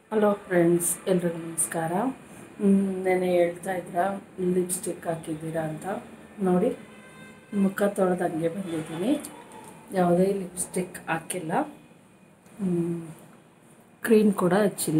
Hello friends ಎಲ್ರಿಗೂ ನಮಸ್ಕಾರ ನೆನೆ ಹೇಳ್ತಾ ಇದ್ರ ಲಿಪ್ಸ್ಟಿಕ್ ಹಾಕಿದ್ದೀರಾ ಅಂತ ನೋಡಿ ಮುಖ ತೊಳೆದು ಹಂಗೆ ಬಂದಿದ್ದೀನಿ ಯಾವುದೇ ಲಿಪ್ಸ್ಟಿಕ್ ಹಾಕಿಲ್ಲ ಕ್ರೀಮ್ ಕೂಡ ಹಚ್ಚಿಲ್ಲ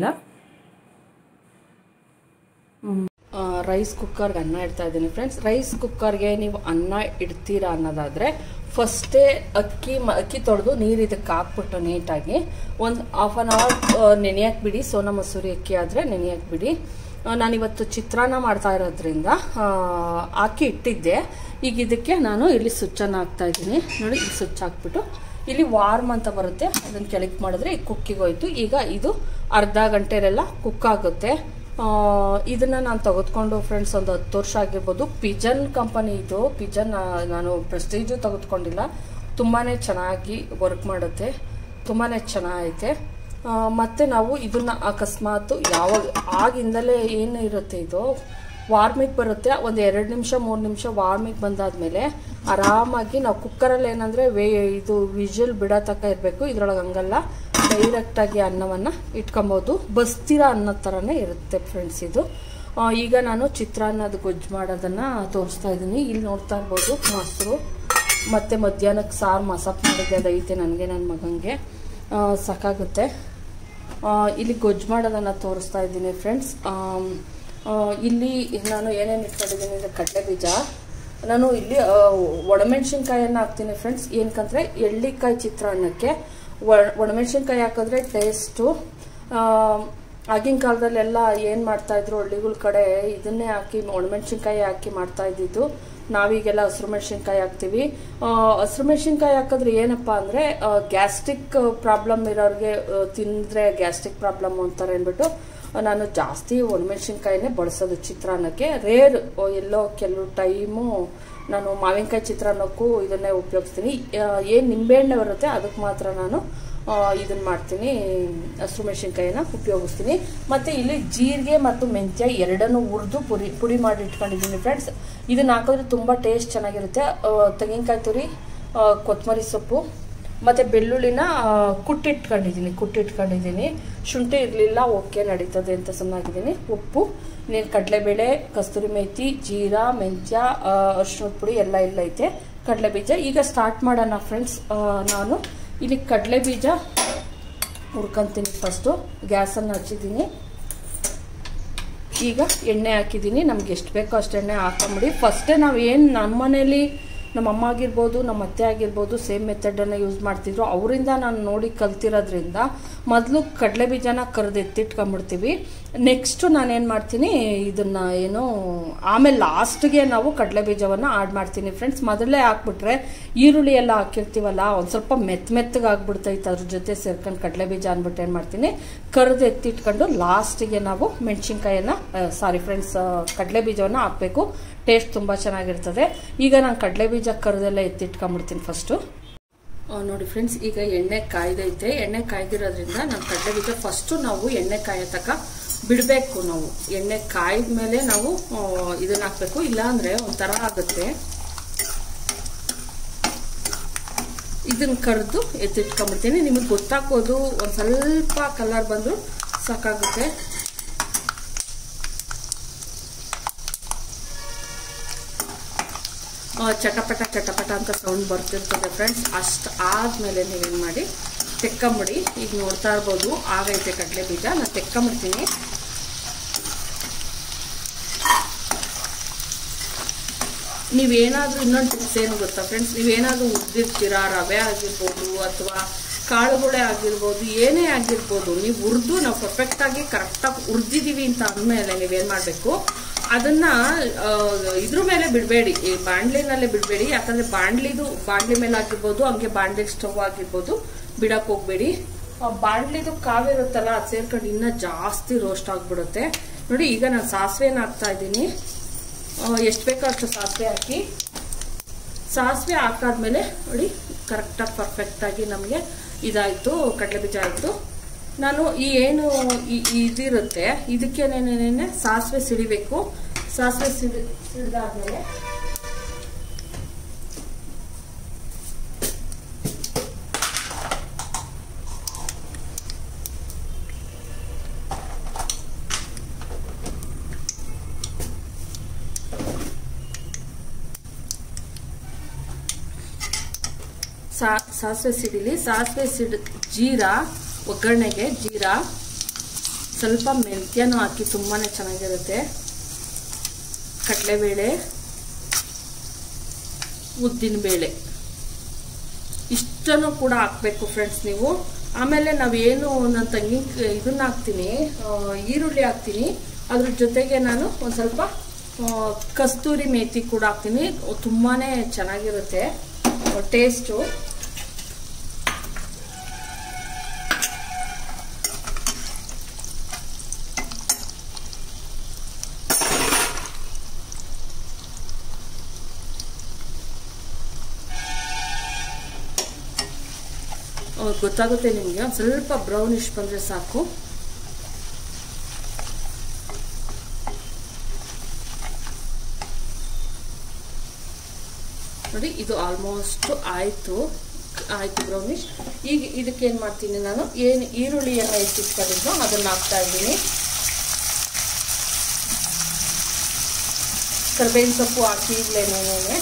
ರೈಸ್ ಕುಕ್ಕರ್ಗೆ ಅನ್ನ ಇಡ್ತಾ ಇದ್ದೀನಿ ಫ್ರೆಂಡ್ಸ್ ರೈಸ್ ಕುಕ್ಕರ್ಗೆ ನೀವು ಅನ್ನ ಇಡ್ತೀರಾ ಅನ್ನೋದಾದರೆ ಫಸ್ಟೇ ಅಕ್ಕಿ ಮ ಅಕ್ಕಿ ತೊಳೆದು ನೀರು ಇದಕ್ಕೆ ಹಾಕ್ಬಿಟ್ಟು ನೀಟಾಗಿ ಒಂದು ಹಾಫ್ ಆನ್ ಅವರ್ ನೆನೆಯಕ್ಕೆ ಬಿಡಿ ಸೋನಾ ಮಸೂರಿ ಅಕ್ಕಿ ಆದರೆ ನೆನೆಯಕ್ಕೆ ಬಿಡಿ ನಾನಿವತ್ತು ಚಿತ್ರಾನ್ನ ಮಾಡ್ತಾ ಇರೋದ್ರಿಂದ ಹಾಕಿ ಇಟ್ಟಿದ್ದೆ ಈಗ ಇದಕ್ಕೆ ನಾನು ಇಲ್ಲಿ ಸ್ವಿಚ್ಚನ್ನು ಹಾಕ್ತಾ ಇದ್ದೀನಿ ನೋಡಿ ಈ ಸ್ವಿಚ್ ಹಾಕ್ಬಿಟ್ಟು ಇಲ್ಲಿ ವಾರ್ಮ್ ಅಂತ ಬರುತ್ತೆ ಅದನ್ನು ಕೆಳಗೆ ಮಾಡಿದ್ರೆ ಈಗ ಕುಕ್ಕಿಗೆ ಹೋಯ್ತು ಈಗ ಇದು ಅರ್ಧ ಗಂಟೆಲೆಲ್ಲ ಕುಕ್ ಆಗುತ್ತೆ ಇದನ್ನು ನಾನು ತೆಗೆದುಕೊಂಡು ಫ್ರೆಂಡ್ಸ್ ಒಂದು ಹತ್ತು ವರ್ಷ ಆಗಿರ್ಬೋದು ಪಿಜನ್ ಕಂಪನಿ ಇದು ಪಿಜನ್ ನಾನು ಪ್ರೆಸ್ಟೀಜು ತೆಗೆದುಕೊಂಡಿಲ್ಲ ತುಂಬಾ ಚೆನ್ನಾಗಿ ವರ್ಕ್ ಮಾಡುತ್ತೆ ತುಂಬಾ ಚೆನ್ನಾಗೈತೆ ಮತ್ತು ನಾವು ಇದನ್ನು ಅಕಸ್ಮಾತ್ ಯಾವಾಗ ಆಗಿಂದಲೇ ಏನು ಇರುತ್ತೆ ಇದು ವಾರ್ಮಿಗೆ ಬರುತ್ತೆ ಒಂದು ಎರಡು ನಿಮಿಷ ಮೂರು ನಿಮಿಷ ವಾರ್ಮಿಗೆ ಬಂದಾದಮೇಲೆ ಆರಾಮಾಗಿ ನಾವು ಕುಕ್ಕರಲ್ಲಿ ಏನಂದರೆ ವೇ ಇದು ವಿಜುವಲ್ ಬಿಡೋ ತಕ್ಕ ಇರಬೇಕು ಇದ್ರೊಳಗೆ ಹಂಗಲ್ಲ ಡೈರೆಕ್ಟಾಗಿ ಅನ್ನವನ್ನು ಇಟ್ಕೊಬೋದು ಬಸ್ತಿರ ಅನ್ನೋ ಥರನೇ ಇರುತ್ತೆ ಫ್ರೆಂಡ್ಸ್ ಇದು ಈಗ ನಾನು ಚಿತ್ರಾನ್ನದ ಗೊಜ್ಜು ಮಾಡೋದನ್ನು ತೋರಿಸ್ತಾ ಇದ್ದೀನಿ ಇಲ್ಲಿ ನೋಡ್ತಾ ಇರ್ಬೋದು ಮೊಸರು ಮತ್ತು ಮಧ್ಯಾಹ್ನಕ್ಕೆ ಸಾರು ಮಸಾಪ್ ಮಾಡಿದ್ದೆ ಅದೈತೆ ನನಗೆ ನನ್ನ ಮಗನಿಗೆ ಸಾಕಾಗುತ್ತೆ ಇಲ್ಲಿ ಗೊಜ್ಜು ಮಾಡೋದನ್ನು ತೋರಿಸ್ತಾ ಇದ್ದೀನಿ ಫ್ರೆಂಡ್ಸ್ ಇಲ್ಲಿ ನಾನು ಏನೇನು ಇಟ್ಕೊಂಡಿದ್ದೀನಿ ಅಂದರೆ ಕಡಲೆ ಬೀಜ ನಾನು ಇಲ್ಲಿ ಒಣಮೆಣ್ಸಿನ್ಕಾಯನ್ನು ಹಾಕ್ತೀನಿ ಫ್ರೆಂಡ್ಸ್ ಏನಕ್ಕಂದರೆ ಎಳ್ಳಿಕಾಯಿ ಚಿತ್ರಾನ್ನಕ್ಕೆ ಒಣಮೆಣ್ಸಿನ್ಕಾಯಿ ಹಾಕಿದ್ರೆ ಟೇಸ್ಟು ಆಗಿನ ಕಾಲದಲ್ಲೆಲ್ಲ ಏನು ಮಾಡ್ತಾಯಿದ್ರು ಹಳ್ಳಿಗಳ ಕಡೆ ಇದನ್ನೇ ಹಾಕಿ ಒಣಮೆಣ್ಸಿನ್ಕಾಯಿ ಹಾಕಿ ಮಾಡ್ತಾ ಇದ್ದಿದ್ದು ನಾವೀಗೆಲ್ಲ ಹಸಿರು ಮೆಣಸಿನ್ಕಾಯಿ ಹಾಕ್ತೀವಿ ಹಸಿರು ಮೆಣಸಿನ್ಕಾಯಿ ಹಾಕಿದ್ರೆ ಏನಪ್ಪ ಅಂದರೆ ಗ್ಯಾಸ್ಟ್ರಿಕ್ ಪ್ರಾಬ್ಲಮ್ ಇರೋರಿಗೆ ತಿಂದರೆ ಗ್ಯಾಸ್ಟ್ರಿಕ್ ಪ್ರಾಬ್ಲಮ್ ಅಂತಾರೆ ಅಂದ್ಬಿಟ್ಟು ನಾನು ಜಾಸ್ತಿ ಒಣಮೆಣ್ಸಿನ್ಕಾಯಿನೇ ಬಳಸೋದು ಚಿತ್ರಾನ್ನಕ್ಕೆ ರೇರ್ ಎಲ್ಲೋ ಕೆಲವು ಟೈಮು ನಾನು ಮಾವಿನಕಾಯಿ ಚಿತ್ರಾನ್ನಕ್ಕೂ ಇದನ್ನೇ ಉಪಯೋಗಿಸ್ತೀನಿ ಏನು ನಿಂಬೆಹಣ್ಣೆ ಬರುತ್ತೆ ಅದಕ್ಕೆ ಮಾತ್ರ ನಾನು ಇದನ್ನು ಮಾಡ್ತೀನಿ ಹಸಿರು ಮೆಣಸಿನ್ಕಾಯಿನ ಉಪಯೋಗಿಸ್ತೀನಿ ಮತ್ತು ಇಲ್ಲಿ ಜೀರಿಗೆ ಮತ್ತು ಮೆಂತ್ಯ ಎರಡನ್ನೂ ಹುರಿದು ಪುಡಿ ಪುಡಿ ಮಾಡಿ ಇಟ್ಕೊಂಡಿದ್ದೀನಿ ಫ್ರೆಂಡ್ಸ್ ಇದನ್ನು ಹಾಕಿದ್ರೆ ತುಂಬ ಟೇಸ್ಟ್ ಚೆನ್ನಾಗಿರುತ್ತೆ ತೆಂಗಿನಕಾಯಿ ತುರಿ ಕೊತ್ತಂಬರಿ ಸೊಪ್ಪು ಮತ್ತು ಬೆಳ್ಳುಳ್ಳಿನ ಕುಟ್ಟಿಟ್ಕೊಂಡಿದ್ದೀನಿ ಕುಟ್ಟಿಟ್ಕೊಂಡಿದ್ದೀನಿ ಶುಂಠಿ ಇರಲಿಲ್ಲ ಓಕೆ ನಡೀತದೆ ಅಂತ ಸುಮ್ಮನಾಗಿದ್ದೀನಿ ಉಪ್ಪು ನೀನು ಕಡಲೆಬೇಳೆ ಕಸ್ತೂರಿ ಮೇಥಿ ಜೀರಾ ಮೆಂತ್ಯ ಅರ್ಶಿಣದ ಪುಡಿ ಎಲ್ಲ ಇಲ್ಲ ಐತೆ ಕಡಲೆ ಬೀಜ ಈಗ ಸ್ಟಾರ್ಟ್ ಮಾಡೋಣ ಫ್ರೆಂಡ್ಸ್ ನಾನು ಇಲ್ಲಿ ಕಡಲೆ ಬೀಜ ಹುರ್ಕೊಂತೀನಿ ಫಸ್ಟು ಗ್ಯಾಸನ್ನು ಹಚ್ಚಿದ್ದೀನಿ ಈಗ ಎಣ್ಣೆ ಹಾಕಿದ್ದೀನಿ ನಮ್ಗೆ ಎಷ್ಟು ಬೇಕೋ ಅಷ್ಟು ಎಣ್ಣೆ ಹಾಕೊಂಬಿಡಿ ಫಸ್ಟೇ ನಾವು ಏನು ನಮ್ಮ ಮನೇಲಿ ನಮ್ಮ ಅಮ್ಮ ಆಗಿರ್ಬೋದು ನಮ್ಮ ಅತ್ತೆ ಆಗಿರ್ಬೋದು ಸೇಮ್ ಮೆಥಡನ್ನು ಯೂಸ್ ಮಾಡ್ತಿದ್ರು ಅವರಿಂದ ನಾನು ನೋಡಿ ಕಲ್ತಿರೋದ್ರಿಂದ ಮೊದಲು ಕಡಲೆ ಬೀಜನ ಕರೆದು ಎತ್ತಿಟ್ಕೊಂಬಿಡ್ತೀವಿ ನೆಕ್ಸ್ಟು ನಾನೇನು ಮಾಡ್ತೀನಿ ಇದನ್ನು ಏನು ಆಮೇಲೆ ಲಾಸ್ಟ್ಗೆ ನಾವು ಕಡಲೆ ಬೀಜವನ್ನು ಆಡ್ ಮಾಡ್ತೀನಿ ಫ್ರೆಂಡ್ಸ್ ಮೊದಲೇ ಹಾಕ್ಬಿಟ್ರೆ ಈರುಳ್ಳಿ ಎಲ್ಲ ಹಾಕಿರ್ತೀವಲ್ಲ ಒಂದು ಸ್ವಲ್ಪ ಮೆತ್ತ ಮೆತ್ತಗೆ ಆಗ್ಬಿಡ್ತೈತೆ ಅದ್ರ ಜೊತೆ ಸೇರ್ಕೊಂಡು ಕಡಲೆ ಬೀಜ ಅಂದ್ಬಿಟ್ಟು ಏನು ಮಾಡ್ತೀನಿ ಕರೆದು ಎತ್ತಿಟ್ಕೊಂಡು ಲಾಸ್ಟಿಗೆ ನಾವು ಮೆಣಸಿನ್ಕಾಯನ್ನು ಸಾರಿ ಫ್ರೆಂಡ್ಸ್ ಕಡಲೆ ಬೀಜವನ್ನು ಹಾಕಬೇಕು ಟೇಸ್ಟ್ ತುಂಬ ಚೆನ್ನಾಗಿರ್ತದೆ ಈಗ ನಾನು ಕಡಲೆ ಬೀಜ ಕರೆದೆಲ್ಲ ಎತ್ತಿಟ್ಕೊಂಬಿಡ್ತೀನಿ ಫಸ್ಟು ನೋಡಿ ಫ್ರೆಂಡ್ಸ್ ಈಗ ಎಣ್ಣೆ ಕಾಯ್ದೈತೆ ಎಣ್ಣೆ ಕಾಯ್ದಿರೋದ್ರಿಂದ ನಾನು ಕಡಲೆ ಬೀಜ ಫಸ್ಟು ನಾವು ಎಣ್ಣೆ ಕಾಯೋ ತಕ ಬಿಡಬೇಕು ನಾವು ಎಣ್ಣೆ ಕಾಯ್ದ ಮೇಲೆ ನಾವು ಇದನ್ನ ಹಾಕಬೇಕು ಇಲ್ಲಾಂದರೆ ಒಂಥರ ಆಗುತ್ತೆ ಇದನ್ನ ಕರೆದು ಎತ್ತಿಟ್ಕೊಂಬಿಡ್ತೀನಿ ನಿಮಗೆ ಗೊತ್ತಾಕೋದು ಒಂದು ಸ್ವಲ್ಪ ಕಲರ್ ಬಂದು ಸಾಕಾಗುತ್ತೆ ಚಟಪಟ ಚಟಪಟ ಅಂತ ಸೌಂಡ್ ಬರ್ತಿರ್ತದೆ ಫ್ರೆಂಡ್ಸ್ ಅಷ್ಟು ಆದಮೇಲೆ ನೀವೇನು ಮಾಡಿ ತೆಕ್ಕಂಬಿಡಿ ಈಗ ನೋಡ್ತಾ ಇರ್ಬೋದು ಆಗೈತೆ ಕಡಲೆ ಬೀಜ ನಾನು ತೆಕ್ಕಂಬಿಡ್ತೀನಿ ನೀವೇನಾದರೂ ಇನ್ನೊಂದು ಟಿಪ್ಸ್ ಏನು ಗೊತ್ತಾ ಫ್ರೆಂಡ್ಸ್ ನೀವೇನಾದರೂ ಹುರಿದಿರ್ತೀರಾ ರವೆ ಆಗಿರ್ಬೋದು ಅಥವಾ ಕಾಳುಗಳೇ ಆಗಿರ್ಬೋದು ಏನೇ ಆಗಿರ್ಬೋದು ನೀವು ಹುರಿದು ನಾವು ಪರ್ಫೆಕ್ಟಾಗಿ ಕರೆಕ್ಟಾಗಿ ಹುರಿದಿದ್ದೀವಿ ಅಂತ ಅಂದಮೇಲೆ ನೀವೇನು ಮಾಡಬೇಕು ಅದನ್ನ ಇದ್ರ ಮೇಲೆ ಬಿಡಬೇಡಿ ಈ ಬಾಣ್ಲಿನಲ್ಲೇ ಬಿಡಬೇಡಿ ಯಾಕಂದ್ರೆ ಬಾಣ್ಲಿದು ಬಾಣ್ಲಿ ಮೇಲೆ ಆಗಿರ್ಬೋದು ಹಂಗೆ ಬಾಣ್ಲಿ ಸ್ಟವ್ ಆಗಿರ್ಬೋದು ಬಿಡಕ್ಕೆ ಹೋಗ್ಬೇಡಿ ಬಾಣ್ಲಿದು ಕಾವಿರುತ್ತಲ್ಲ ಅದು ಸೇರ್ಕೊಂಡು ಇನ್ನೂ ಜಾಸ್ತಿ ರೋಸ್ಟ್ ಆಗಿಬಿಡುತ್ತೆ ನೋಡಿ ಈಗ ನಾನು ಸಾಸಿವೆನ ಹಾಕ್ತಾ ಇದ್ದೀನಿ ಎಷ್ಟು ಬೇಕೋ ಅಷ್ಟು ಸಾಸಿವೆ ಹಾಕಿ ಸಾಸಿವೆ ಹಾಕಾದ್ಮೇಲೆ ನೋಡಿ ಕರೆಕ್ಟಾಗಿ ಪರ್ಫೆಕ್ಟಾಗಿ ನಮಗೆ ಇದಾಯಿತು ಕಡಲೆ ಬೀಜ ಆಯಿತು ನಾನು ಈ ಏನು ಇದಿರುತ್ತೆ ಇದಕ್ಕೇನೇನೇನೆ ಸಾಸಿವೆ ಸಿಡಿಬೇಕು ಸಾಸಿವೆ ಸಿಡಿ ಸಿಡಿದಾದ್ಮೇಲೆ ಸಾ ಸಾಸಿವೆ ಸಿಡಿಲಿ ಸಾಸಿವೆ ಸಿಡ್ ಜೀರಾ ಒಗ್ಗರಣೆಗೆ ಜೀರಾ ಸ್ವಲ್ಪ ಮೆಂತ್ಯನೂ ಹಾಕಿ ತುಂಬಾ ಚೆನ್ನಾಗಿರುತ್ತೆ ಕಡಲೆಬೇಳೆ ಉದ್ದಿನಬೇಳೆ ಇಷ್ಟನ್ನು ಕೂಡ ಹಾಕ್ಬೇಕು ಫ್ರೆಂಡ್ಸ್ ನೀವು ಆಮೇಲೆ ನಾವೇನು ನನ್ನ ತಂಗಿ ಇದನ್ನ ಹಾಕ್ತೀನಿ ಈರುಳ್ಳಿ ಹಾಕ್ತೀನಿ ಅದ್ರ ಜೊತೆಗೆ ನಾನು ಒಂದು ಸ್ವಲ್ಪ ಕಸ್ತೂರಿ ಮೇಥಿ ಕೂಡ ಹಾಕ್ತೀನಿ ತುಂಬಾ ಚೆನ್ನಾಗಿರುತ್ತೆ ಟೇಸ್ಟು ಗೊತ್ತಾಗುತ್ತೆ ನಿಮಗೆ ಒಂದು ಸ್ವಲ್ಪ ಬ್ರೌನಿಶ್ ಬಂದರೆ ಸಾಕು ನೋಡಿ ಇದು ಆಲ್ಮೋಸ್ಟ್ ಆಯಿತು ಆಯಿತು ಬ್ರೌನಿಶ್ ಈಗ ಇದಕ್ಕೆ ಏನು ಮಾಡ್ತೀನಿ ನಾನು ಏನು ಈರುಳ್ಳಿಯನ್ನು ಇಟ್ಟಿಟ್ಕೊಂಡಿದ್ದು ಅದನ್ನು ಹಾಕ್ತಾ ಇದ್ದೀನಿ ಕರ್ಬೇವಿನ ಸೊಪ್ಪು ಹಾಕಿ ಈಗಲೇನೇನೆ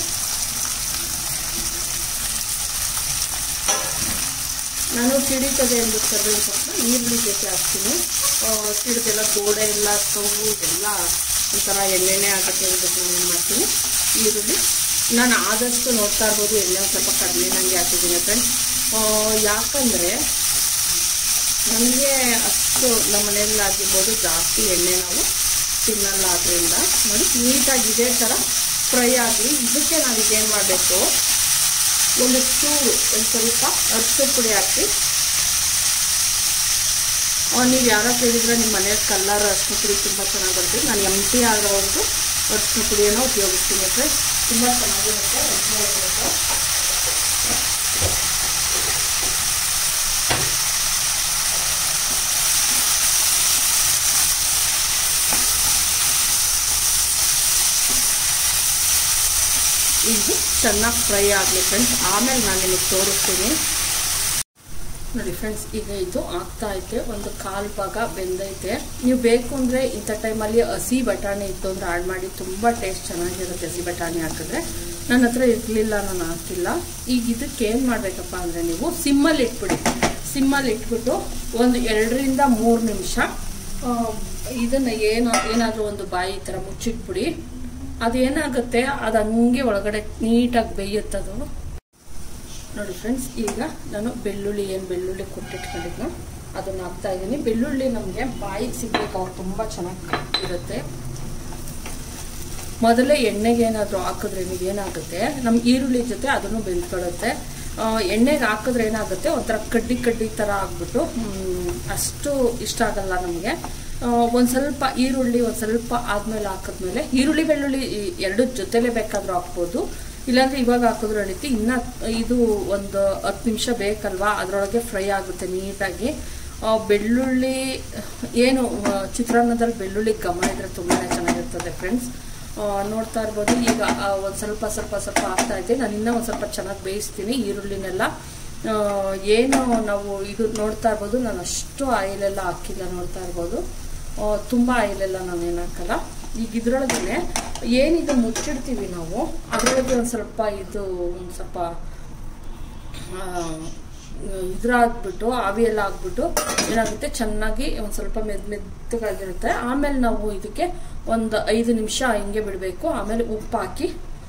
ನಾನು ಸಿಡಿತದೆ ಎಂದು ಕರ್ಬೇವಿನ ಸೊಪ್ಪು ಈರುಳ್ಳಿ ಜೊತೆ ಹಾಕ್ತೀನಿ ಸಿಡಿದೆಲ್ಲ ಗೋಡೆ ಎಲ್ಲ ಸ್ಟೌವು ಎಲ್ಲ ಒಂಥರ ಎಣ್ಣೆಣ್ಣೆ ಆಗುತ್ತೆ ಹೇಳ್ಬಿಟ್ಟು ನಾನು ಏನು ಮಾಡ್ತೀನಿ ಈರುಳ್ಳಿ ನಾನು ಆದಷ್ಟು ನೋಡ್ತಾ ಇರ್ಬೋದು ಎಣ್ಣೆ ಒಂದು ಸ್ವಲ್ಪ ಕಡಿಮೆ ನನಗೆ ಹಾಕಿದ್ದೀನಿ ಫ್ರೆಂಡ್ಸ್ ಯಾಕಂದರೆ ನನಗೆ ಅಷ್ಟು ನಮ್ಮ ಮನೆಯಲ್ಲಿ ಆಗಿರ್ಬೋದು ಜಾಸ್ತಿ ಎಣ್ಣೆ ನಾವು ತಿನ್ನಲ್ಲ ಆದ್ದರಿಂದ ನೋಡಿ ನೀಟಾಗಿ ಇದೇ ಥರ ಫ್ರೈ ಆಗಲಿ ಇದಕ್ಕೆ ನಾವು ಇದೇನು ಮಾಡಬೇಕು ಒಂದು ಚೂರು ಒಂದು ಸ್ವಲ್ಪ ಅರಿಶಿನ ಪುಡಿ ಹಾಕಿ ನೀವು ಯಾರೋ ಕೇಳಿದ್ರೆ ನಿಮ್ಮ ಮನೆಯ ಕಲ್ಲರ್ ಅರಿಶಿನ ಪುಡಿ ತುಂಬ ಚೆನ್ನಾಗಿ ಬರ್ತದೆ ನಾನು ಎಮ್ ಟಿ ಆಗೋವರೆಗೂ ಅರಿಶಿನ ಪುಡಿಯನ್ನು ಉಪಯೋಗಿಸ್ತೀನಿ ಫ್ರೆಂಡ್ಸ್ ತುಂಬ ಚೆನ್ನಾಗಿರುತ್ತೆ ರುಚಿಯಾಗಿರುತ್ತೆ ಇದು ಚೆನ್ನಾಗಿ ಫ್ರೈ ಆಗಲಿ ಫ್ರೆಂಡ್ಸ್ ಆಮೇಲೆ ನಾನು ನಿಮಗೆ ತೋರಿಸ್ತೀನಿ ನೋಡಿ ಫ್ರೆಂಡ್ಸ್ ಈಗ ಇದು ಆಗ್ತಾ ಐತೆ ಒಂದು ಕಾಲು ಭಾಗ ಬೆಂದೈತೆ ನೀವು ಬೇಕು ಅಂದರೆ ಇಂಥ ಟೈಮಲ್ಲಿ ಹಸಿ ಬಟಾಣಿ ಇತ್ತು ಅಂದರೆ ಆಡ್ ಮಾಡಿ ತುಂಬ ಟೇಸ್ಟ್ ಚೆನ್ನಾಗಿರುತ್ತೆ ಹಸಿ ಬಟಾಣಿ ಹಾಕಿದ್ರೆ ನನ್ನ ಹತ್ರ ಇರಲಿಲ್ಲ ನಾನು ಹಾಕಿಲ್ಲ ಈಗ ಇದಕ್ಕೆ ಏನು ಮಾಡಬೇಕಪ್ಪ ಅಂದರೆ ನೀವು ಸಿಮ್ಮಲ್ಲಿ ಇಟ್ಬಿಡಿ ಸಿಮ್ಮಲ್ಲಿ ಇಟ್ಬಿಟ್ಟು ಒಂದು ಎರಡರಿಂದ ಮೂರು ನಿಮಿಷ ಇದನ್ನು ಏನು ಏನಾದರೂ ಒಂದು ಬಾಯಿ ಈ ಥರ ಮುಚ್ಚಿಟ್ಬಿಡಿ ಅದೇನಾಗುತ್ತೆ ಅದು ಹಂಗೆ ಒಳಗಡೆ ನೀಟಾಗಿ ಬೇಯುತ್ತದು ನೋಡಿ ಫ್ರೆಂಡ್ಸ್ ಈಗ ನಾನು ಬೆಳ್ಳುಳ್ಳಿ ಏನು ಬೆಳ್ಳುಳ್ಳಿ ಕೊಟ್ಟಿಟ್ಕೊಂಡಿದ್ನೋ ಅದನ್ನು ಹಾಕ್ತಾ ಇದ್ದೀನಿ ಬೆಳ್ಳುಳ್ಳಿ ನಮಗೆ ಬಾಯಿಗೆ ಸಿಗ್ಬೇಕು ಅವ್ರು ತುಂಬ ಚೆನ್ನಾಗಿ ಇರುತ್ತೆ ಮೊದಲೇ ಎಣ್ಣೆಗೆ ಏನಾದರೂ ಹಾಕಿದ್ರೆ ಏನಾಗುತ್ತೆ ನಮ್ಮ ಈರುಳ್ಳಿ ಜೊತೆ ಅದನ್ನು ಬೆಂದ್ಕೊಳ್ಳುತ್ತೆ ಎಣ್ಣೆಗೆ ಹಾಕಿದ್ರೆ ಏನಾಗುತ್ತೆ ಒಂಥರ ಕಡ್ಡಿ ಕಡ್ಡಿ ಥರ ಆಗ್ಬಿಟ್ಟು ಅಷ್ಟು ಇಷ್ಟ ಆಗಲ್ಲ ನಮಗೆ ಒಂದು ಸ್ವಲ್ಪ ಈರುಳ್ಳಿ ಒಂದು ಸ್ವಲ್ಪ ಆದ್ಮೇಲೆ ಹಾಕಿದ್ಮೇಲೆ ಈರುಳ್ಳಿ ಬೆಳ್ಳುಳ್ಳಿ ಎರಡು ಜೊತೆಲೇ ಬೇಕಾದರೂ ಹಾಕ್ಬೋದು ಇಲ್ಲಾಂದ್ರೆ ಇವಾಗ ಹಾಕಿದ್ರು ನಡೀತಿ ಇನ್ನ ಇದು ಒಂದು ಹತ್ತು ನಿಮಿಷ ಬೇಕಲ್ವಾ ಅದರೊಳಗೆ ಫ್ರೈ ಆಗುತ್ತೆ ನೀಟಾಗಿ ಬೆಳ್ಳುಳ್ಳಿ ಏನು ಚಿತ್ರಾನ್ನದಲ್ಲಿ ಬೆಳ್ಳುಳ್ಳಿ ಘಮ ಇದ್ರೆ ತುಂಬಾ ಚೆನ್ನಾಗಿರ್ತದೆ ಫ್ರೆಂಡ್ಸ್ ನೋಡ್ತಾ ಇರ್ಬೋದು ಈಗ ಒಂದು ಸ್ವಲ್ಪ ಸ್ವಲ್ಪ ಸ್ವಲ್ಪ ಹಾಕ್ತಾ ಇದ್ದೆ ನಾನು ಇನ್ನೂ ಒಂದು ಸ್ವಲ್ಪ ಚೆನ್ನಾಗಿ ಬೇಯಿಸ್ತೀನಿ ಈರುಳ್ಳಿನೆಲ್ಲ ಏನು ನಾವು ಇದು ನೋಡ್ತಾ ಇರ್ಬೋದು ನಾನು ಅಷ್ಟು ಆಯಿಲೆಲ್ಲ ಹಾಕಿಲ್ಲ ನೋಡ್ತಾ ಇರ್ಬೋದು ತುಂಬ ಆಯಿಲೆಲ್ಲ ನಾನು ಏನು ಹಾಕಲ್ಲ ಈಗ ಇದ್ರೊಳಗೆ ಏನಿದು ಮುಚ್ಚಿಡ್ತೀವಿ ನಾವು ಅದರೊಳಗೆ ಒಂದು ಸ್ವಲ್ಪ ಇದು ಒಂದು ಸ್ವಲ್ಪ ಇದ್ರ ಹಾಕ್ಬಿಟ್ಟು ಆವಿ ಎಲ್ಲ ಹಾಕ್ಬಿಟ್ಟು ಏನಾಗುತ್ತೆ ಚೆನ್ನಾಗಿ ಒಂದು ಸ್ವಲ್ಪ ಮೆದ್ ಮೆತ್ತಗಾಗಿರುತ್ತೆ ಆಮೇಲೆ ನಾವು ಇದಕ್ಕೆ ಒಂದು ಐದು ನಿಮಿಷ ಹಿಂಗೆ ಬಿಡಬೇಕು ಆಮೇಲೆ ಉಪ್ಪು ಹಾಕಿ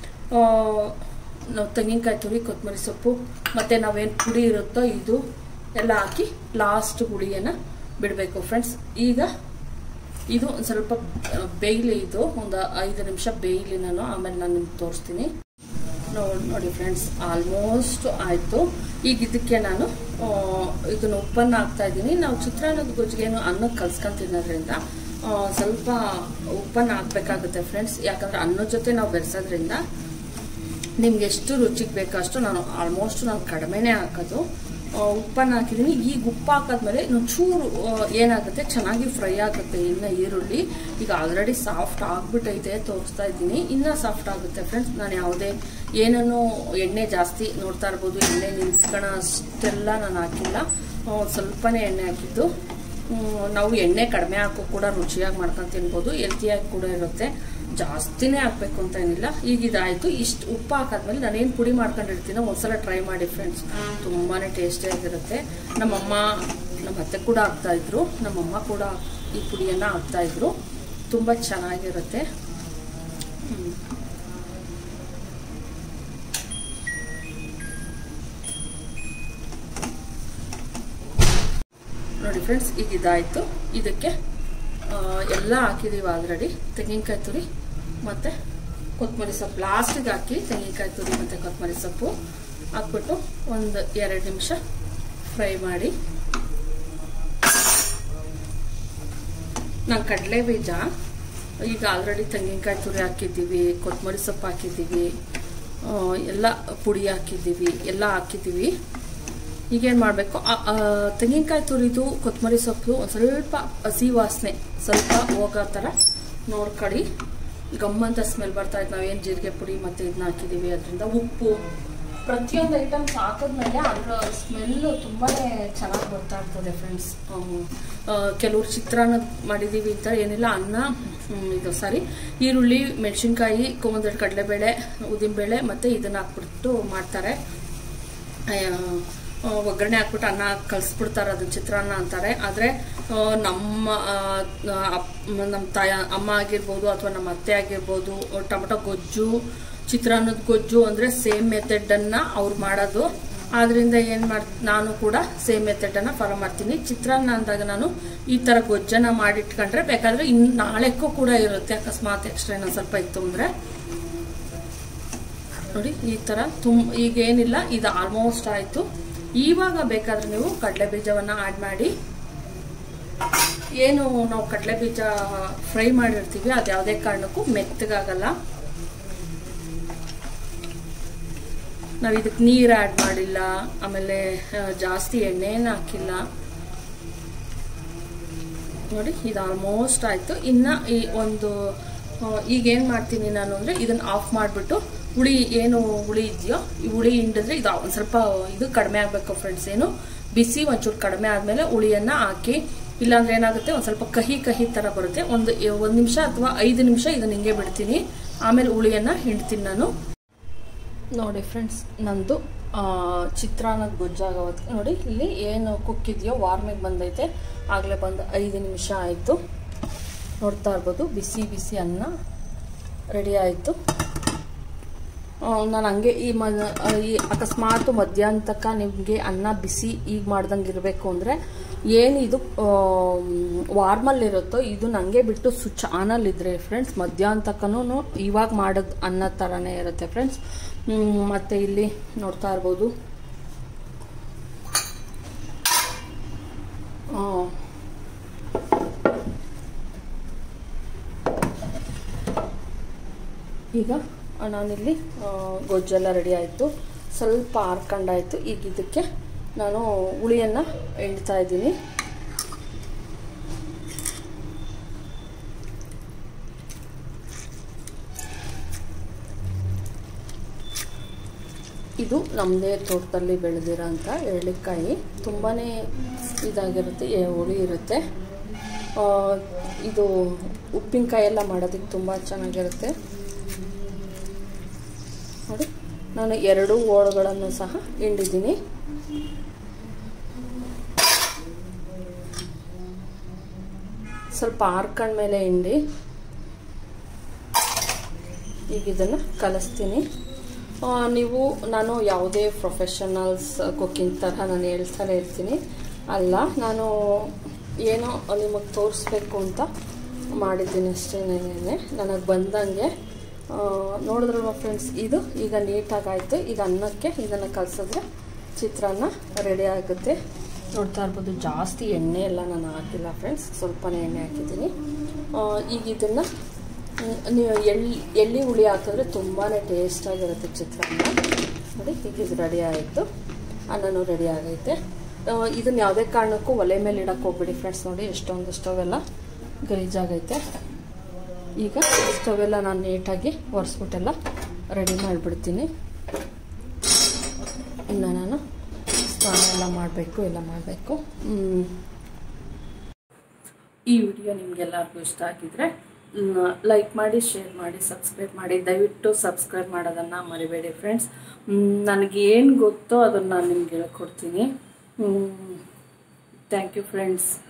ನಾವು ತೆಂಗಿನಕಾಯಿ ತುರಿ ಕೊತ್ತಂಬರಿ ಸೊಪ್ಪು ಮತ್ತು ನಾವೇನು ಪುಡಿ ಇರುತ್ತೋ ಇದು ಎಲ್ಲ ಹಾಕಿ ಲಾಸ್ಟ್ ಹುಳಿಯನ್ನು ಬಿಡಬೇಕು ಫ್ರೆಂಡ್ಸ್ ಈಗ ಇದು ಒಂದು ಸ್ವಲ್ಪ ಬೇಯ್ಲಿ ಇದು ಒಂದು ಐದು ನಿಮಿಷ ಬೇಯ್ಲಿ ನಾನು ಆಮೇಲೆ ನಾನು ನಿಮ್ಗೆ ತೋರಿಸ್ತೀನಿ ನೋಡಿ ನೋಡಿ ಫ್ರೆಂಡ್ಸ್ ಆಲ್ಮೋಸ್ಟ್ ಆಯಿತು ಈಗ ಇದಕ್ಕೆ ನಾನು ಇದನ್ನು ಉಪ್ಪನ್ನು ಹಾಕ್ತಾ ಇದ್ದೀನಿ ನಾವು ಚಿತ್ರಾನ್ನದ ಗೊಜ್ಜಿಗೆನು ಅನ್ನಕ್ಕೆ ಕಲ್ಸ್ಕೊಂಡು ತಿನ್ನೋದ್ರಿಂದ ಸ್ವಲ್ಪ ಉಪ್ಪನ್ನು ಹಾಕ್ಬೇಕಾಗುತ್ತೆ ಫ್ರೆಂಡ್ಸ್ ಯಾಕಂದ್ರೆ ಅನ್ನದ ಜೊತೆ ನಾವು ಬೆರೆಸೋದ್ರಿಂದ ನಿಮ್ಗೆ ಎಷ್ಟು ರುಚಿಗೆ ಬೇಕೋ ಅಷ್ಟು ನಾನು ಆಲ್ಮೋಸ್ಟ್ ನಾನು ಕಡಿಮೆನೇ ಹಾಕೋದು ಉಪ್ಪನ್ನು ಹಾಕಿದ್ದೀನಿ ಈಗ ಉಪ್ಪು ಹಾಕಿದ್ಮೇಲೆ ಇನ್ನೊಂದು ಚೂರು ಏನಾಗುತ್ತೆ ಚೆನ್ನಾಗಿ ಫ್ರೈ ಆಗುತ್ತೆ ಇನ್ನು ಈರುಳ್ಳಿ ಈಗ ಆಲ್ರೆಡಿ ಸಾಫ್ಟ್ ಆಗಿಬಿಟ್ಟೈತೆ ತೋರಿಸ್ತಾ ಇದ್ದೀನಿ ಇನ್ನೂ ಸಾಫ್ಟ್ ಆಗುತ್ತೆ ಫ್ರೆಂಡ್ಸ್ ನಾನು ಯಾವುದೇ ಏನನ್ನು ಎಣ್ಣೆ ಜಾಸ್ತಿ ನೋಡ್ತಾ ಇರ್ಬೋದು ಎಣ್ಣೆ ನಿಲ್ಸ್ಕೊಳ್ಳೋ ಅಷ್ಟೆಲ್ಲ ನಾನು ಹಾಕಿಲ್ಲ ಸ್ವಲ್ಪನೇ ಎಣ್ಣೆ ಹಾಕಿದ್ದು ನಾವು ಎಣ್ಣೆ ಕಡಿಮೆ ಹಾಕೋ ಕೂಡ ರುಚಿಯಾಗಿ ಮಾಡ್ಕೊಂಡು ತಿನ್ಬೋದು ಹೆಲ್ತಿಯಾಗಿ ಕೂಡ ಇರುತ್ತೆ ಜಾಸ್ತಿನೇ ಹಾಕ್ಬೇಕು ಅಂತ ಏನಿಲ್ಲ ಈಗ ಇದಾಯಿತು ಇಷ್ಟು ಉಪ್ಪು ಹಾಕಾದ್ಮೇಲೆ ನಾನೇನು ಪುಡಿ ಮಾಡ್ಕೊಂಡಿರ್ತೀನೋ ಒಂದ್ಸಲ ಟ್ರೈ ಮಾಡಿ ಫ್ರೆಂಡ್ಸ್ ತುಂಬಾ ಟೇಸ್ಟಿಯಾಗಿರುತ್ತೆ ನಮ್ಮಮ್ಮ ನಮ್ಮ ಅತ್ತೆ ಕೂಡ ಹಾಕ್ತಾ ಇದ್ರು ನಮ್ಮಮ್ಮ ಕೂಡ ಈ ಪುಡಿಯನ್ನು ಹಾಕ್ತಾ ಇದ್ರು ತುಂಬ ಚೆನ್ನಾಗಿರುತ್ತೆ ಹ್ಮ್. ನೋಡಿ ಫ್ರೆಂಡ್ಸ್ ಈಗ ಇದಾಯಿತು ಇದಕ್ಕೆ ಆ, ಎಲ್ಲ ಹಾಕಿದ್ದೀವಿ ಆಲ್ರೆಡಿ ತೆಂಗಿನಕಾಯಿ ತುರಿ ಮತ್ತು ಕೊತ್ತಂಬರಿ ಸೊಪ್ಪು ಲಾಸ್ಟಿಗೆ ಹಾಕಿ ತೆಂಗಿನಕಾಯಿ ತುರಿ ಮತ್ತು ಕೊತ್ತಂಬರಿ ಸೊಪ್ಪು ಹಾಕ್ಬಿಟ್ಟು ಒಂದು ಎರಡು ನಿಮಿಷ ಫ್ರೈ ಮಾಡಿ ನಾನು ಕಡಲೆ ಬೀಜ ಈಗ ಆಲ್ರೆಡಿ ತೆಂಗಿನಕಾಯಿ ತುರಿ ಹಾಕಿದ್ದೀವಿ ಕೊತ್ತಂಬರಿ ಸೊಪ್ಪು ಹಾಕಿದ್ದೀವಿ ಆ, ಎಲ್ಲ ಪುಡಿ ಹಾಕಿದ್ದೀವಿ ಎಲ್ಲ ಹಾಕಿದ್ದೀವಿ ಈಗೇನು ಮಾಡಬೇಕು ತೆಂಗಿನಕಾಯಿ ತುರಿದು ಕೊತ್ತಂಬರಿ ಸೊಪ್ಪು ಒಂದು ಸ್ವಲ್ಪ ಹಸಿ ವಾಸನೆ ಸ್ವಲ್ಪ ಹೋಗೋ ಥರ ನೋಡ್ಕೊಳ್ಳಿ ಗಮ್ಮಂತ ಸ್ಮೆಲ್ ಬರ್ತಾ ಇತ್ತು ನಾವೇನು ಜೀರಿಗೆ ಪುಡಿ ಮತ್ತು ಇದನ್ನ ಹಾಕಿದ್ದೀವಿ ಅದರಿಂದ ಉಪ್ಪು ಪ್ರತಿಯೊಂದು ಐಟಮ್ಸ್ ಹಾಕಿದ್ಮೇಲೆ ಅದರ ಸ್ಮೆಲ್ಲು ತುಂಬಾ ಚೆನ್ನಾಗಿ ಬರ್ತಾ ಇರ್ತದೆ ಫ್ರೆಂಡ್ಸ್ ಕೆಲವ್ರು ಚಿತ್ರಾನ್ನ ಮಾಡಿದ್ದೀವಿ ಅಂತ ಏನಿಲ್ಲ ಅನ್ನ ಹ್ಮ್, ಇದು ಸಾರಿ ಈರುಳ್ಳಿ ಮೆಣಸಿನ್ಕಾಯಿ ಒಂದೆರಡು ಕಡಲೆಬೇಳೆ ಉದ್ದಿನಬೇಳೆ ಮತ್ತು ಇದನ್ನು ಹಾಕ್ಬಿಟ್ಟು ಮಾಡ್ತಾರೆ ಅಯ್ಯ, ಆ, ಒಗ್ಗರಣೆ ಹಾಕ್ಬಿಟ್ಟು ಅನ್ನ ಕಲಿಸ್ಬಿಡ್ತಾರೆ ಅದನ್ನ ಚಿತ್ರಾನ್ನ ಅಂತಾರೆ ಆದರೆ ನಮ್ಮ ಆ, ಅಪ್- ನಮ್ಮ ತಾಯ ಅಮ್ಮ ಆಗಿರ್ಬೋದು ಅಥವಾ ನಮ್ಮ ಅತ್ತೆ ಆಗಿರ್ಬೋದು ಟೊಮಟೊ ಗೊಜ್ಜು ಚಿತ್ರಾನ್ನದ ಗೊಜ್ಜು ಅಂದರೆ ಸೇಮ್ ಮೆಥಡನ್ನು ಅವ್ರು ಮಾಡೋದು ಆದ್ರಿಂದ ಏನು ಮಾಡ್ ನಾನು ಕೂಡ ಸೇಮ್ ಮೆಥಡನ್ನು ಫಾಲೋ ಮಾಡ್ತೀನಿ ಚಿತ್ರಾನ್ನ ಅಂದಾಗ ನಾನು ಈ ಥರ ಗೊಜ್ಜನ್ನು ಮಾಡಿಟ್ಕೊಂಡ್ರೆ ಬೇಕಾದರೆ ಇನ್ನು ನಾಳೆಕ್ಕೂ ಕೂಡ ಇರುತ್ತೆ ಅಕಸ್ಮಾತ್ ಎಕ್ಸ್ಟ್ರಾ ಏನೋ ಸ್ವಲ್ಪ ಇತ್ತು ಅಂದರೆ ನೋಡಿ ಈ ಥರ ತುಮ್ ಈಗ ಏನಿಲ್ಲ ಇದು ಆಲ್ಮೋಸ್ಟ್ ಆಯಿತು ಇವಾಗ ಬೇಕಾದ್ರೆ ನೀವು ಕಡಲೆ ಬೀಜವನ್ನು ಆ್ಯಡ್ ಮಾಡಿ ಏನು ನಾವು ಕಡಲೆ ಬೀಜ ಫ್ರೈ ಮಾಡಿರ್ತೀವಿ ಅದು ಯಾವುದೇ ಕಾರಣಕ್ಕೂ ಮೆತ್ತಗಾಗಲ್ಲ ನಾವು ಇದಕ್ಕೆ ನೀರು ಆ್ಯಡ್ ಮಾಡಿಲ್ಲ ಆಮೇಲೆ ಆ, ಜಾಸ್ತಿ ಎಣ್ಣೆನ ಹಾಕಿಲ್ಲ ನೋಡಿ ಇದು ಆಲ್ಮೋಸ್ಟ್ ಆಯಿತು ಇನ್ನು ಈ ಒಂದು ಆ, ಈಗ ಏನು ಮಾಡ್ತೀನಿ ನಾನು ಅಂದರೆ ಇದನ್ನು ಆಫ್ ಮಾಡಿಬಿಟ್ಟು ಹುಳಿ ಏನು ಹುಳಿ ಇದೆಯೋ ಈ ಹುಳಿ ಹಿಂಡಿದ್ರೆ ಇದು ಒಂದು ಸ್ವಲ್ಪ ಇದು ಕಡಿಮೆ ಆಗಬೇಕು ಫ್ರೆಂಡ್ಸ್ ಏನು ಬಿಸಿ ಒಂಚೂರು ಕಡಿಮೆ ಆದಮೇಲೆ ಹುಳಿಯನ್ನು ಹಾಕಿ ಇಲ್ಲಾಂದ್ರೆ ಏನಾಗುತ್ತೆ ಒಂದು ಸ್ವಲ್ಪ ಕಹಿ ಕಹಿ ಥರ ಬರುತ್ತೆ ಒಂದು ಒಂದು ನಿಮಿಷ ಅಥವಾ ಐದು ನಿಮಿಷ ಇದನ್ನು ಹಿಂಗೆ ಬಿಡ್ತೀನಿ ಆಮೇಲೆ ಹುಳಿಯನ್ನು ಹಿಂಡ್ತೀನಿ ನಾನು ನೋಡಿ ಫ್ರೆಂಡ್ಸ್ ನಂದು ಆ, ಚಿತ್ರಾನ್ನದ ಗೊಜ್ಜಾಗ ಹೊತ್ತಿಗೆ ನೋಡಿ ಇಲ್ಲಿ ಏನು ಕುಕ್ ಇದೆಯೋ ವಾರ್ಮಿಗೆ ಬಂದೈತೆ ಆಗಲೇ ಬಂದು ಐದು ನಿಮಿಷ ಆಯಿತು ನೋಡ್ತಾ ಇರ್ಬೋದು ಬಿಸಿ ಬಿಸಿ ಅನ್ನ ರೆಡಿ ಆಯಿತು ನಾನು ಹಂಗೆ ಈ ಮ ಈ ಅಕಸ್ಮಾತ್ ಮಧ್ಯಾಹ್ನ ತನಕ ನಿಮಗೆ ಅನ್ನ ಬಿಸಿ ಈಗ ಮಾಡ್ದಂಗೆ ಇರಬೇಕು ಅಂದರೆ ಏನಿದು ವಾರ್ಮಲ್ಲಿರುತ್ತೋ ಇದು ನನಗೆ ಬಿಟ್ಟು ಸ್ವಿಚ್ ಆನಲ್ಲಿದ್ದರೆ ಫ್ರೆಂಡ್ಸ್ ಮಧ್ಯಾಹ್ನ ತನಕನೂ ಇವಾಗ ಮಾಡೋದು ಅನ್ನ ಥರನೇ ಇರುತ್ತೆ ಫ್ರೆಂಡ್ಸ್ ಮತ್ತು ಇಲ್ಲಿ ನೋಡ್ತಾ ಇರ್ಬೋದು ಆ, ಈಗ ನಾನಿಲ್ಲಿ ಆ, ಗೊಜ್ಜೆಲ್ಲ ರೆಡಿ ಆಯಿತು ಸ್ವಲ್ಪ ಆರ್ಕೊಂಡಾಯಿತು ಈಗ ಇದಕ್ಕೆ ನಾನು ಹುಳಿಯನ್ನು ಎಣ್ತಾ ಇದ್ದೀನಿ ಇದು ನಮ್ಮದೇ ತೋಟದಲ್ಲಿ ಬೆಳೆದಿರೋಂಥ ಎಳ್ಳಿಕಾಯಿ ತುಂಬಾ ಇದಾಗಿರುತ್ತೆ ಎ- ಹುಳಿ ಇರುತ್ತೆ ಆ, ಇದು ಉಪ್ಪಿನಕಾಯಿ ಎಲ್ಲ ಮಾಡೋದಕ್ಕೆ ತುಂಬ ಚೆನ್ನಾಗಿರುತ್ತೆ ನೋಡಿ ನಾನು ಎರಡು ಓಳುಗಳನ್ನು ಸಹ ಹಿಂಡಿದ್ದೀನಿ ಸ್ವಲ್ಪ ಆರ್ಕೊಂಡ್ಮೇಲೆ ಹಿಂಡಿ ಈಗ ಇದನ್ನು ಕಲಿಸ್ತೀನಿ ಆ, ನೀವು ನಾನು ಯಾವುದೇ ಪ್ರೊಫೆಷನಲ್ಸ್ ಕುಕ್ಕಿಂಗ್ ತರಹ ನಾನು ಹೇಳ್ತಾನೆ ಇರ್ತೀನಿ ಅಲ್ಲ ನಾನು ಏನೋ ನಿಮಗೆ ತೋರಿಸ್ಬೇಕು ಅಂತ ಮಾಡಿದ್ದೀನಿ ಅಷ್ಟೇ ನನಗೆ ಬಂದಂಗೆ ಆ, ನೋಡಿದ್ರಲ್ವ ಫ್ರೆಂಡ್ಸ್ ಇದು ಈಗ ನೀಟಾಗಾಯಿತು ಈಗ ಅನ್ನಕ್ಕೆ ಇದನ್ನು ಕಲಸಿದ್ರೆ ಚಿತ್ರಾನ್ನ ರೆಡಿ ಆಗುತ್ತೆ ನೋಡ್ತಾ ಇರ್ಬೋದು ಜಾಸ್ತಿ ಎಣ್ಣೆ ಎಲ್ಲ ನಾನು ಹಾಕಿಲ್ಲ ಫ್ರೆಂಡ್ಸ್ ಸ್ವಲ್ಪನೇ ಎಣ್ಣೆ ಹಾಕಿದ್ದೀನಿ ಆ, ಈಗ ಇದನ್ನು ನೀವು ಎಳ್ಳಿ ಎಳ್ಳಿ ಹುಳಿ ಹಾಕಿದ್ರೆ ತುಂಬಾ ಟೇಸ್ಟಾಗಿರುತ್ತೆ ಚಿತ್ರಾನ್ನ ನೋಡಿ ಈಗ ಇದು ರೆಡಿ ಆಯಿತು ಅನ್ನನೂ ರೆಡಿ ಆಗೈತೆ ಇದನ್ನು ಯಾವುದೇ ಕಾರಣಕ್ಕೂ ಒಲೆ ಮೇಲೆ ಇಡಕ್ಕೆ ಹೋಗ್ಬಿಡಿ ಫ್ರೆಂಡ್ಸ್ ನೋಡಿ ಎಷ್ಟೊಂದು ಸ್ಟವ್ ಎಲ್ಲ ಗಲೀಜಾಗೈತೆ ಈಗ ಸ್ಟವ್ ಎಲ್ಲ ನಾನು ನೀಟಾಗಿ ಒರೆಸ್ಬಿಟ್ಟೆಲ್ಲ ರೆಡಿ ಮಾಡಿಬಿಡ್ತೀನಿ ಇನ್ನು ನಾನು ಸ್ನಾನ ಎಲ್ಲ ಮಾಡಬೇಕು ಎಲ್ಲ ಮಾಡಬೇಕು ಈ ವಿಡಿಯೋ ನಿಮಗೆಲ್ಲರಿಗೂ ಇಷ್ಟ ಆಗಿದ್ರೆ ಲೈಕ್ ಮಾಡಿ ಶೇರ್ ಮಾಡಿ ಸಬ್ಸ್ಕ್ರೈಬ್ ಮಾಡಿ ದಯವಿಟ್ಟು ಸಬ್ಸ್ಕ್ರೈಬ್ ಮಾಡೋದನ್ನು ಮರಿಬೇಡಿ ಫ್ರೆಂಡ್ಸ್ ನನಗೆ ಏನು ಗೊತ್ತೋ ಅದನ್ನು ನಾನು ನಿಮ್ಗೆ ಹೇಳ್ಕೊಡ್ತೀನಿ ಥ್ಯಾಂಕ್ ಯು ಫ್ರೆಂಡ್ಸ್